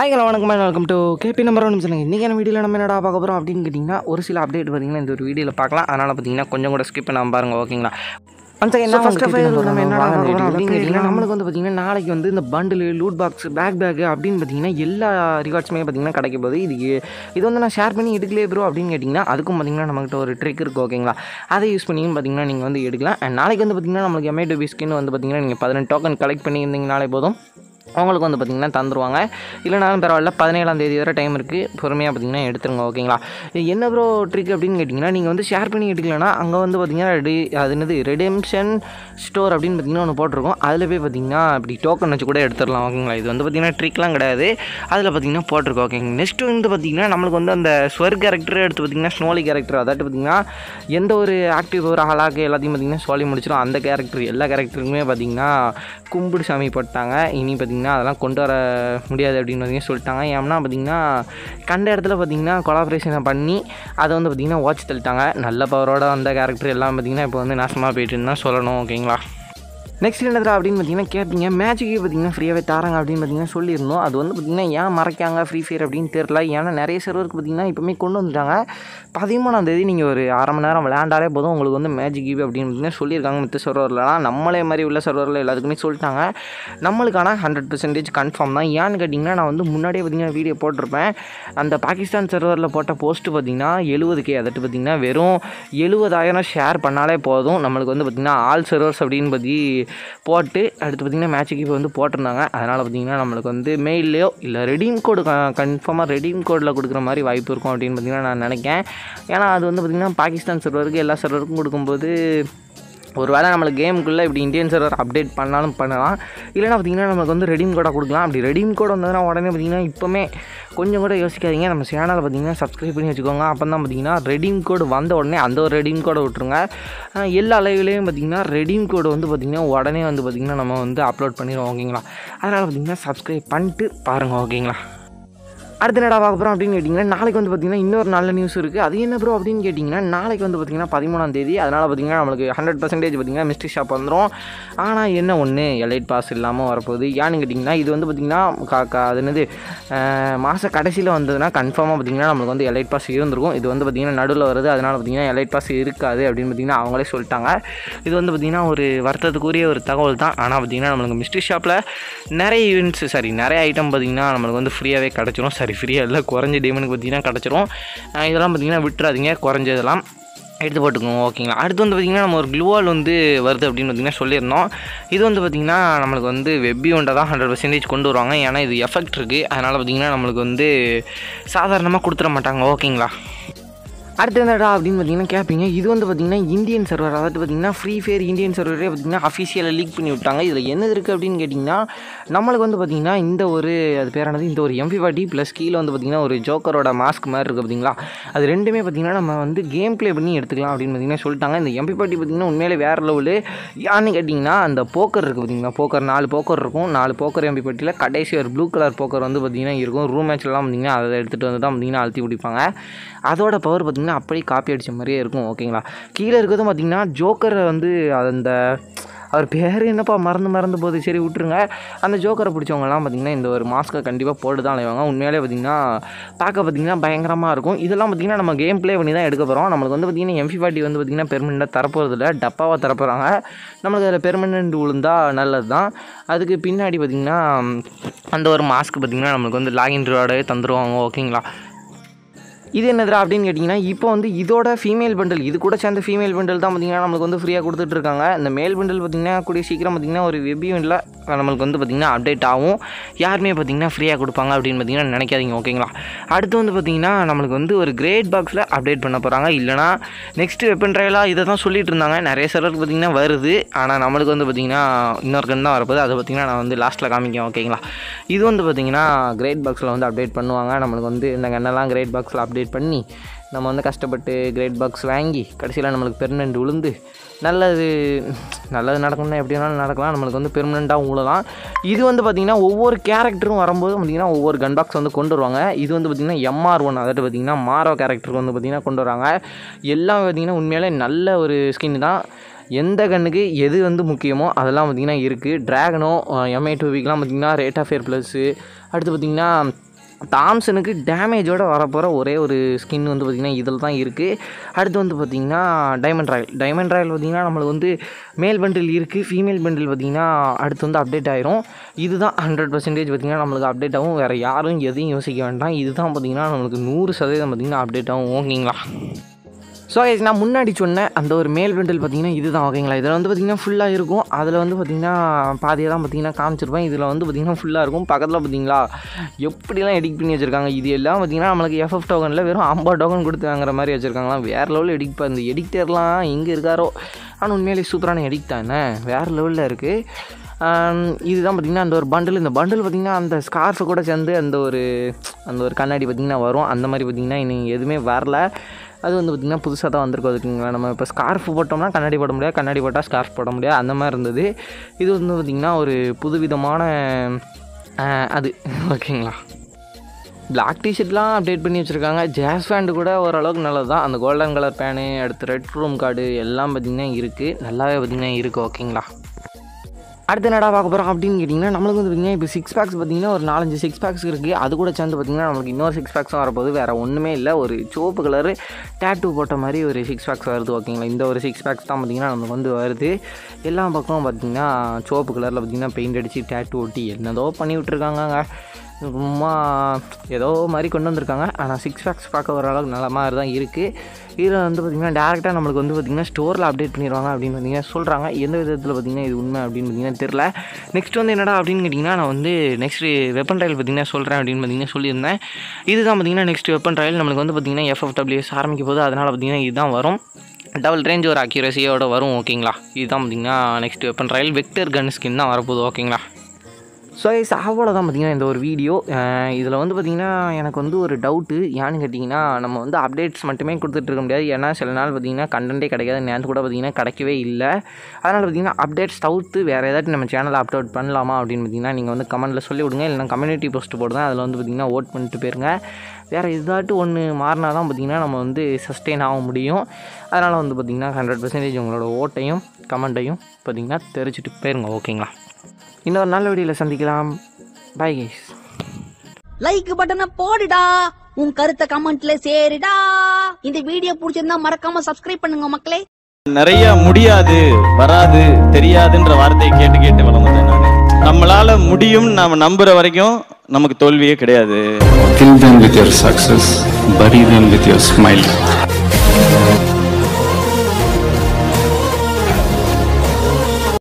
Hi hello வணக்கம் welcome to KP number ஒன்று சொல்லுங்கள் இன்றைக்கி என்ன வீடியோவில் நம்ம என்னடா பார்க்க போகிறோம் அப்படின்னு கேட்டிங்கன்னா ஒரு சில அப்டேட் பார்த்தீங்கன்னா இந்த ஒரு வீடியோவில் பார்க்கலாம் அதனால் பார்த்தீங்கன்னா கொஞ்சம் கூட ஸ்கிப் பண்ணாமல் பாருங்க ஓகேங்களா அந்த என்ன ஃபஸ்ட் ஆஃப் ஆல் நம்ம என்னடா பார்க்க போகிறோம் அப்படின்னு கேட்டிங்கன்னா நம்மளுக்கு வந்து பார்த்தீங்கன்னா நாளைக்கு வந்து இந்த bundle loot box backpack அப்படின்னு பார்த்தீங்கன்னா எல்லா ரிவார்ட்ஸுமே பார்த்தீங்கன்னா கிடைக்க போகுது இதுக்கு இது வந்து நான் ஷேர் பண்ணி எடுக்கலையே ப்ரோ அப்படின்னு கேட்டிங்கன்னா அதுக்கும் பார்த்தீங்கன்னா நம்மகிட்ட ஒரு ட்ரிக் இருக்குது ஓகேங்களா அதை யூஸ் பண்ணியும் பார்த்தீங்கன்னா நீங்கள் வந்து எடுக்கலாம் அண்ட் நாளைக்கு வந்து பார்த்தீங்கன்னா நம்மளுக்கு எம்ஐ டூபி ஸ்கின் வந்து பார்த்தீங்கன்னா நீங்கள் பதினெட்டு டோக்கன் கலெக்ட் பண்ணியிருந்தீங்கனாலே போதும் அவங்களுக்கு வந்து பார்த்திங்கன்னா தந்துருவாங்க இல்லைனாலும் பரவாயில்ல பதினேழாம் தேதி வரை டைம் இருக்குது பொறுமையாக பார்த்தீங்கன்னா எடுத்துருங்க ஓகேங்களா இது என்ன ப்ரோ ட்ரிக் அப்படின்னு கேட்டிங்கன்னா நீங்கள் வந்து ஷேர் பண்ணி எடுக்கலன்னா அங்கே வந்து பார்த்திங்கன்னா ரெடி அது என்னது ரெடெம்ஷன் ஸ்டோர் அப்படின்னு பார்த்தீங்கன்னா ஒன்று போட்டிருக்கோம் அதில் போய் பார்த்தீங்கன்னா இப்படி டோக்கன் வச்சு கூட எடுத்துடலாம் ஓகேங்களா இது வந்து பார்த்திங்கன்னா ட்ரிக்லாம் கிடையாது அதில் பார்த்தீங்கன்னா போட்டிருக்கோம் ஓகேங்க நெக்ஸ்ட் வந்து பார்த்திங்கன்னா நம்மளுக்கு வந்து அந்த ஸ்வர் கேரக்டர் எடுத்து பார்த்திங்கன்னா ஸ்னோலி கேரக்டர் அதாட்டு பார்த்திங்கன்னா எந்த ஒரு ஆக்டிவ் ஒரு ஹலாக்கு எல்லாத்தையும் பார்த்திங்கன்னா சொல்லி முடிச்சிடும் அந்த கேரக்டர் எல்லா கேரக்டருக்குமே பார்த்திங்கன்னா கும்பிடு சாமி போட்டாங்க இனி பார்த்திங்கன்னா அதெல்லாம் கொண்டு வர முடியாது அப்படின்னு பார்த்தீங்கன்னா சொல்லிட்டாங்க ஏன்னா பார்த்திங்கன்னா கண்ட இடத்துல பார்த்திங்கன்னா கொலாபரேஷனை பண்ணி அதை வந்து பார்த்திங்கன்னா வாட்ச் தள்ளிட்டாங்க நல்ல பவரோட வந்த கேரக்டர் எல்லாம் பார்த்திங்கன்னா இப்போ வந்து நாசமாக போயிட்டுன்னு தான் சொல்லணும் ஓகேங்களா நெக்ஸ்ட் என்னதுடா அப்படின்னு பார்த்தீங்கன்னா கேட்பீங்க மேட்சுக்கு பார்த்தீங்கன்னா ஃப்ரீயாகவே தராங்க அப்படின்னு பார்த்தீங்கன்னா சொல்லியிருந்தோம் அது வந்து பார்த்திங்கன்னா ஏன் மறைக்காங்க ஃப்ரீ ஃபயர் அப்படின்னு தெரில ஏன்னா நிறைய சர்வருக்கு பார்த்திங்கன்னா இப்போமே கொண்டு வந்துட்டாங்க பதிமூணாம் தேதி நீங்கள் ஒரு அரை மணி நேரம் விளையாண்டாலே போதும் உங்களுக்கு வந்து மேஜிக் கிவி அப்படின்னு பார்த்தீங்கன்னா சொல்லியிருக்காங்க மித்த சர்வர்லலாம் நம்மளே மாதிரி உள்ள சர்வரில் எல்லாத்துக்குமே சொல்லிட்டாங்க நம்மளுக்கான ஹண்ட்ரட் பர்சன்டேஜ் கன்ஃபார்ம் தான் ஏன்னு கேட்டிங்கன்னா நான் வந்து முன்னாடியே பார்த்தீங்கன்னா வீடியோ போட்டிருப்பேன் அந்த பாகிஸ்தான் சர்வரில் போட்ட போஸ்ட்டு பார்த்திங்கன்னா எழுபது கே அதட்டு பார்த்திங்கன்னா வெறும் எழுபதாயிரம் ஷேர் பண்ணாலே போதும் நம்மளுக்கு வந்து பார்த்திங்கன்னா ஆல் சர்வர்ஸ் அப்படின்னு பற்றி போட்டு அடுத்து பார்த்திங்கன்னா மேட்சுக்கு இப்போ வந்து போட்டிருந்தாங்க அதனால் பார்த்திங்கன்னா நம்மளுக்கு வந்து மெயிலையோ இல்லை ரெடீம் கோடு கன்ஃபார்மாக ரெடீம் கோடில் கொடுக்குற மாதிரி வாய்ப்பு இருக்கும் அப்படின்னு பார்த்திங்கன்னா நான் நினைக்கிறேன் ஏன்னா அது வந்து பார்த்திங்கன்னா பாகிஸ்தான் சர்வருக்கு எல்லா சர்வருக்கும் கொடுக்கும்போது ஒரு வேளை நம்மளுக்கு கேமுக்குள்ளே இப்படி இந்தியன் சர்வர் அப்டேட் பண்ணாலும் பண்ணலாம் இல்லைனா பார்த்திங்கன்னா நமக்கு வந்து ரெடீம் கோடாக கொடுக்கலாம் அப்படி ரெடீம் கோட் வந்ததுன்னா உடனே பார்த்திங்கன்னா இப்போமே கொஞ்சம் கூட யோசிக்காதீங்க நம்ம சேனலை பார்த்திங்கன்னா சப்ஸ்கிரைப் பண்ணி வச்சுக்கோங்க அப்போ தான் பார்த்திங்கன்னா ரெடீம் கோடு வந்த உடனே அந்த ஒரு ரெடீம் கோடை விட்ருங்க எல்லா லைவ்லேயும் பார்த்திங்கன்னா ரெடீம் கோடு வந்து பார்த்திங்கன்னா உடனே வந்து பார்த்திங்கன்னா நம்ம வந்து அப்லோட் பண்ணிடுவோம் ஓகேங்களா அதனால் பார்த்திங்கன்னா சப்ஸ்கிரைப் பண்ணிட்டு பாருங்கள் ஓகேங்களா அடுத்த என்னடா பார்க்க போகிறோம் அப்படின்னு கேட்டிங்கன்னா நாளைக்கு வந்து பார்த்திங்கன்னா இன்னொரு நல்ல நியூஸ் இருக்குது அது என்ன ப்ரோ அப்படின்னு கேட்டிங்கன்னா நாளைக்கு வந்து பார்த்திங்கன்னா பதிமூணாம் தேதி அதனால் பார்த்திங்கன்னா நம்மளுக்கு ஹண்ட்ரட் பர்சன்டேஜ் பார்த்திங்கன்னா மிஸ்ட்ரி ஷாப் வந்துடும் ஆனால் என்ன ஒன்று எலைட் பாஸ் இல்லாமல் வரப்போகுது ஏன்னு கேட்டிங்கன்னா இது வந்து பார்த்திங்கன்னா கா அது என்னது மாத கடைசியில் வந்ததுன்னா கன்ஃபார்மாக பார்த்திங்கன்னா நம்மளுக்கு வந்து எலைட் பாஸ் இருந்திருக்கும் இது வந்து பார்த்திங்கன்னா நடுவில் வருது அதனால் பார்த்திங்கன்னா எலைட் பாஸ் இருக்காது அப்படின்னு பார்த்திங்கன்னா அவங்களே சொல்லிட்டாங்க இது வந்து பார்த்திங்கன்னா ஒரு வருத்தத்துக்குரிய ஒரு தகவல் தான் ஆனால் பார்த்திங்கன்னா நம்மளுக்கு மிஸ்ட்ரி ஷாப்பில் நிறைய ஈவெண்ட்ஸ் சாரி நிறைய ஐட்டம் பார்த்திங்கன்னா நம்மளுக்கு வந்து ஃப்ரீயாகவே கிடச்சிரும் சரி ஃப்ரீயாக இல்லை குறைஞ்ச டேமனுக்கு பார்த்திங்கன்னா கிடச்சிரும் இதெல்லாம் பார்த்திங்கன்னா விட்டுறாதீங்க குறைஞ்சதெல்லாம் எடுத்து போட்டுக்கோங்க ஓகேங்களா அடுத்து வந்து பார்த்திங்கன்னா நம்ம ஒரு க்ளூவால் வந்து வருது அப்படின்னு பார்த்திங்கன்னா சொல்லியிருந்தோம் இது வந்து பார்த்திங்கன்னா நம்மளுக்கு வந்து வெப்பி ஒன்றை தான் ஹண்ட்ரட் பர்சன்டேஜ் கொண்டு வருவாங்க ஏன்னா இது எஃபெக்ட் இருக்குது அதனால் பார்த்திங்கன்னா நம்மளுக்கு வந்து சாதாரணமாக கொடுத்துட மாட்டாங்க ஓகேங்களா அடுத்து என்னடா அப்படின்னு பார்த்தீங்கன்னா கேட்பீங்க இது வந்து பார்த்திங்கன்னா இந்தியன் சர்வர் அதாவது பார்த்திங்கன்னா ஃப்ரீ ஃபயர் இந்தியன் சர்வரே பார்த்திங்கன்னா அஃபிஷியலாக லீக் பண்ணி விட்டாங்க இதில் என்ன இருக்குது அப்படின்னு கேட்டிங்கன்னா நம்மளுக்கு வந்து பார்த்திங்கன்னா இந்த ஒரு அது பேரானது இந்த ஒரு எம்பி பாட்டி ப்ளஸ் கீழே வந்து பார்த்திங்கன்னா ஒரு ஜோக்கரோட மாஸ்க் மாதிரி இருக்குது பார்த்திங்களா அது ரெண்டுமே பார்த்திங்கன்னா நம்ம வந்து கேம் ப்ளே பண்ணி எடுத்துக்கலாம் அப்படின்னு பார்த்திங்கன்னா சொல்லிட்டாங்க இந்த எம்பி பாட்டி பார்த்திங்கன்னா உண்மையிலே வேறு லெவலு யான்னு கேட்டிங்கன்னா அந்த போக்கர் இருக்குது பார்த்திங்களா போக்கர் நாலு போக்கர் இருக்கும் நாலு போக்கர் எம்பி பாட்டியில் கடைசி ஒரு ப்ளூ கலர் போக்கர் வந்து பார்த்திங்கன்னா இருக்கும் ரூம் மேட்ச்லாம் பார்த்திங்கன்னா அதை எடுத்துகிட்டு வந்து தான் பார்த்திங்கன்னா அழுத்தி பிடிப்பாங்க அதோட பவர் பார்த்திங்கன்னா பார்த்திங்கன்னா அப்படியே காப்பி அடித்த மாதிரியே இருக்கும் ஓகேங்களா கீழே இருக்கிறதும் பார்த்திங்கன்னா ஜோக்கரை வந்து அந்த அவர் பேர் என்னப்பா மறந்து மறந்து போகுது சரி விட்டுருங்க அந்த ஜோக்கரை பிடிச்சவங்கலாம் பார்த்திங்கன்னா இந்த ஒரு மாஸ்க்கை கண்டிப்பாக போட்டு தான் அலைவாங்க உண்மையிலே பார்த்திங்கன்னா பார்க்க பார்த்திங்கன்னா பயங்கரமாக இருக்கும் இதெல்லாம் பார்த்திங்கன்னா நம்ம கேம் ப்ளே பண்ணி தான் எடுக்க போகிறோம் நம்மளுக்கு வந்து பார்த்திங்கன்னா எம்பி ஃபார்ட்டி வந்து பார்த்திங்கன்னா பெர்மனெண்ட்டாக தரப்போகிறது இல்லை டப்பாவாக தரப்போகிறாங்க நம்மளுக்கு அதில் பெர்மனெண்ட் விழுந்தா நல்லது தான் அதுக்கு பின்னாடி பார்த்திங்கன்னா அந்த ஒரு மாஸ்க் பார்த்திங்கன்னா நம்மளுக்கு வந்து லாகின் ரிவார்டே தந்துடுவாங்க ஓகேங்களா இது என்னதுடா அப்படின்னு கேட்டிங்கன்னா இப்போ வந்து இதோட ஃபீமேல் பண்டல் இது கூட சேர்ந்த ஃபீமேல் பண்டல் தான் பார்த்திங்கன்னா நம்மளுக்கு வந்து ஃப்ரீயாக கொடுத்துட்ருக்காங்க இந்த மேல் பண்டல் பார்த்திங்கன்னா கூடிய சீக்கிரம் பார்த்திங்கன்னா ஒரு வெப் ஈவெண்ட்டில் நம்மளுக்கு வந்து பார்த்திங்கன்னா அப்டேட் ஆகும் யாருமே பார்த்திங்கன்னா ஃப்ரீயாக கொடுப்பாங்க அப்படின்னு பார்த்திங்கன்னா நினைக்காதீங்க ஓகேங்களா அடுத்து வந்து பார்த்திங்கன்னா நம்மளுக்கு வந்து ஒரு கிரேட் பாக்ஸில் அப்டேட் பண்ண போகிறாங்க இல்லைனா நெக்ஸ்ட் வெப்பன் ட்ரையலாக இதை தான் சொல்லிட்டு இருந்தாங்க நிறைய சர்வருக்கு பார்த்திங்கன்னா வருது ஆனால் நம்மளுக்கு வந்து பார்த்திங்கன்னா இன்னொரு கன் தான் வரப்போது அதை பார்த்திங்கன்னா நான் வந்து லாஸ்ட்டில் காமிக்கேன் ஓகேங்களா இது வந்து பார்த்திங்கன்னா கிரேட் பாக்ஸில் வந்து அப்டேட் பண்ணுவாங்க நம்மளுக்கு வந்து இந்த கன்னெல்லாம் கிரேட் பாக்ஸில் அப்டேட் அப்டேட் பண்ணி நம்ம வந்து கஷ்டப்பட்டு கிரேட் பாக்ஸ் வாங்கி கடைசியில் நம்மளுக்கு பெர்மனெண்ட் விழுந்து நல்லது நல்லது நடக்கணும்னா எப்படி வேணாலும் நடக்கலாம் நம்மளுக்கு வந்து பெர்மனெண்ட்டாக உழலாம் இது வந்து பார்த்திங்கன்னா ஒவ்வொரு கேரக்டரும் வரும்போது பார்த்திங்கன்னா ஒவ்வொரு கன் பாக்ஸ் வந்து கொண்டு வருவாங்க இது வந்து பார்த்திங்கன்னா எம்ஆர் ஒன் அதாவது பார்த்திங்கன்னா மாரோ கேரக்டருக்கு வந்து பார்த்திங்கன்னா கொண்டு வராங்க எல்லாம் பார்த்திங்கன்னா உண்மையிலே நல்ல ஒரு ஸ்கின் தான் எந்த கண்ணுக்கு எது வந்து முக்கியமோ அதெல்லாம் பார்த்திங்கன்னா இருக்குது ட்ராகனோ எம்ஐ டூ வீக்லாம் பார்த்திங்கன்னா ரேட் ஆஃப் ஃபேர் ப்ளஸ்ஸு அடுத்து பார்த்திங்கன்னா தாம்சனுக்கு டேமேஜோட வரப்போகிற ஒரே ஒரு ஸ்கின் வந்து பார்த்திங்கன்னா இதில் தான் இருக்குது அடுத்து வந்து பார்த்திங்கன்னா டைமண்ட் ராயல் டைமண்ட் ராயல் பார்த்திங்கன்னா நம்மளுக்கு வந்து மேல் பண்டில் இருக்குது ஃபீமேல் பண்டில் பார்த்திங்கன்னா அடுத்து வந்து அப்டேட் ஆயிரும் இதுதான் ஹண்ட்ரட் பர்சன்டேஜ் பார்த்திங்கன்னா நம்மளுக்கு அப்டேட் ஆகும் வேறு யாரும் எதையும் யோசிக்க வேண்டாம் இதுதான் பார்த்திங்கன்னா நம்மளுக்கு நூறு சதவீதம் பார்த்திங்கன்னா அப்டேட் ஆகும் ஓகேங்களா ஸோ guys, நான் முன்னாடி சொன்ன அந்த ஒரு மேல் பெண்டல் பார்த்தீங்கன்னா இதுதான் ஓகேங்களா இதில் வந்து பார்த்திங்கன்னா ஃபுல்லாக இருக்கும் அதில் வந்து பார்த்திங்கன்னா பாதியை தான் பார்த்திங்கன்னா காமிச்சிருப்பேன் இதில் வந்து பார்த்திங்கன்னா ஃபுல்லாக இருக்கும் பக்கத்தில் பார்த்தீங்களா எப்படிலாம் எடிட் பண்ணி வச்சுருக்காங்க இது எல்லாம் பார்த்திங்கன்னா நம்மளுக்கு எஃப்எஃப் டோக்கனில் வெறும் ஐம்பது டோக்கன் கொடுத்து வாங்குற மாதிரி வச்சுருக்காங்களாம் வேறு லெவலில் எடிட் பண்ண இந்த எடிக்டர்லாம் எங்கே இருக்காரோ ஆனால் உண்மையிலேயே சூப்பரான எடிட் தானே வேறு லெவலில் இருக்குது ஆம், இதுதான் பார்த்திங்கன்னா அந்த ஒரு பண்டில் இந்த பண்டில் பார்த்திங்கன்னா அந்த ஸ்கார்ஃபு கூட சேர்ந்து அந்த ஒரு அந்த ஒரு கண்ணாடி பார்த்திங்கன்னா வரும் அந்த மாதிரி பார்த்திங்கன்னா இன்னும் எதுவுமே வரல அது வந்து பார்த்திங்கன்னா புதுசாக தான் வந்திருக்கு அதுக்குங்களா நம்ம இப்போ ஸ்கார்ஃப் போட்டோம்னா கண்ணாடி போட முடியாது கண்ணாடி போட்டால் ஸ்கார்ஃப் போட முடியாது அந்த மாதிரி இருந்தது இது வந்து பார்த்திங்கன்னா ஒரு புதுவிதமான ஆ, அது ஓகேங்களா பிளாக் டிஷர்ட்லாம் அப்டேட் பண்ணி வச்சுருக்காங்க ஜாஸ் பேண்ட் கூட ஓரளவுக்கு நல்லது தான் அந்த கோல்டன் கலர் பேனு அடுத்து ரெட் ரூம் கார்டு எல்லாம் பார்த்திங்கன்னா இருக்குது நல்லாவே பார்த்திங்கன்னா இருக்குது ஓகேங்களா அடுத்து என்னடா பார்க்க போகிறோம் அப்படின்னு கேட்டிங்கன்னா நம்மளுக்கு வந்து பார்த்திங்கன்னா இப்போ சிக்ஸ் பேக்ஸ் பார்த்திங்கன்னா ஒரு நாலஞ்சு சிக்ஸ் பேக்ஸ் இருக்குது அது கூட சேர்ந்து பார்த்திங்கன்னா நம்மளுக்கு இன்னொரு சிக்ஸ் பேக்ஸும் வரப்போகுது வேறு ஒன்றுமே இல்லை ஒரு சிவப்பு கலரு டேட்டூ போட்ட மாதிரி ஒரு சிக்ஸ் பேக்ஸ் வருது ஓகேங்களா இந்த ஒரு சிக்ஸ் பேக்ஸ் தான் பார்த்திங்கன்னா நமக்கு வந்து வருது எல்லா பக்கமும் பார்த்திங்கன்னா சிவப்பு கலரில் பார்த்திங்கன்னா பெயிண்ட் அடித்து டேட்டூ ஒட்டி என்னதோ பண்ணி விட்ருக்காங்கங்க சும்மா ஏதோ மாதிரி கொண்டு வந்திருக்காங்க ஆனால் சிக்ஸ் பேக்ஸ் பார்க்க வர அளவுக்கு நல்ல மாதிரி தான் இருக்குது இதில் வந்து பார்த்திங்கன்னா டேரெக்டாக நம்மளுக்கு வந்து பார்த்திங்கன்னா ஸ்டோரில் அப்டேட் பண்ணிடுவாங்க அப்படின்னு பார்த்தீங்கன்னா சொல்கிறாங்க எந்த விதத்தில் பார்த்திங்கன்னா இது உண்மை அப்படின்னு பார்த்தீங்கன்னா தெரில நெக்ஸ்ட் வந்து என்னடா அப்படின்னு கேட்டிங்கன்னா நான் வந்து நெக்ஸ்ட் வெப்பன் ட்ரையல் பார்த்திங்கன்னா சொல்கிறேன் அப்படின்னு பார்த்தீங்கன்னா சொல்லியிருந்தேன் இதுதான் பார்த்திங்கன்னா நெக்ஸ்ட் வெப்பன் ட்ரையல் நம்மளுக்கு வந்து பார்த்திங்கன்னா எஃப்எஃப்டபிள்யூஎஸ் ஆரம்பிக்க போது அதனால் பார்த்திங்கன்னா இதுதான் வரும் டபுள் ரேஞ்ச் ஒரு அக்யூரஸியோட வரும் ஓகேங்களா இதுதான் பார்த்திங்கன்னா next weapon trial vector gun skin தான் வரப்போகுது ஓகேங்களா ஸோ இஸ் அவ்வளோதான் பார்த்தீங்கன்னா இந்த ஒரு வீடியோ இதில் வந்து பார்த்திங்கன்னா எனக்கு வந்து ஒரு டவுட்டு ஏன்னு கேட்டிங்கன்னா நம்ம வந்து அப்டேட்ஸ் மட்டுமே கொடுத்துட்டு இருக்க முடியாது ஏன்னா சில நாள் பார்த்திங்கன்னா கண்டென்ட்டே கிடைக்காது நேரத்து கூட பார்த்திங்கன்னா கிடைக்கவே இல்லை அதனால் பார்த்திங்கன்னா அப்டேட்ஸ் தவிர்த்து வேறு ஏதாச்சும் நம்ம சேனலில் அப்லோட் பண்ணலாமா அப்படின்னு பார்த்திங்கன்னா நீங்கள் வந்து கமெண்ட்டில் சொல்லி விடுங்க இல்லைனா கம்யூனிட்டி போஸ்ட் போடுங்க அதில் வந்து பார்த்திங்கன்னா ஓட் பண்ணிட்டு போயிருங்க வேறு ஏதாட்டும் ஒன்று மாறினா தான் பார்த்திங்கன்னா நம்ம வந்து சஸ்டெயின் ஆக முடியும் அதனால் வந்து பார்த்திங்கன்னா ஹண்ட்ரட் பர்சன்டேஜ் உங்களோட ஓட்டையும் கமெண்ட்டையும் பார்த்திங்கன்னா தெரிஞ்சுட்டு போயிருங்க ஓகேங்களா இன்னொரு நல்ல வீடியோவில் சந்திக்கலாம் பை கைஸ் லைக் பட்டனை போடுடா உன் கருத்தை கமெண்ட்ல சேருடா இந்த வீடியோ பிடிச்சிருந்தா மறக்காம சப்ஸ்கிரைப் பண்ணுங்க மக்களே நிறைய முடியாது வராது தெரியாதுன்ற வார்த்தையை கேட்டு கேட்டு வளர்ந்தேன் நான் நம்மளால முடியும் நாம நம்புற வரைக்கும் நமக்கு தோல்வியே கிடையாது Kill them with your success, bury them with your smile.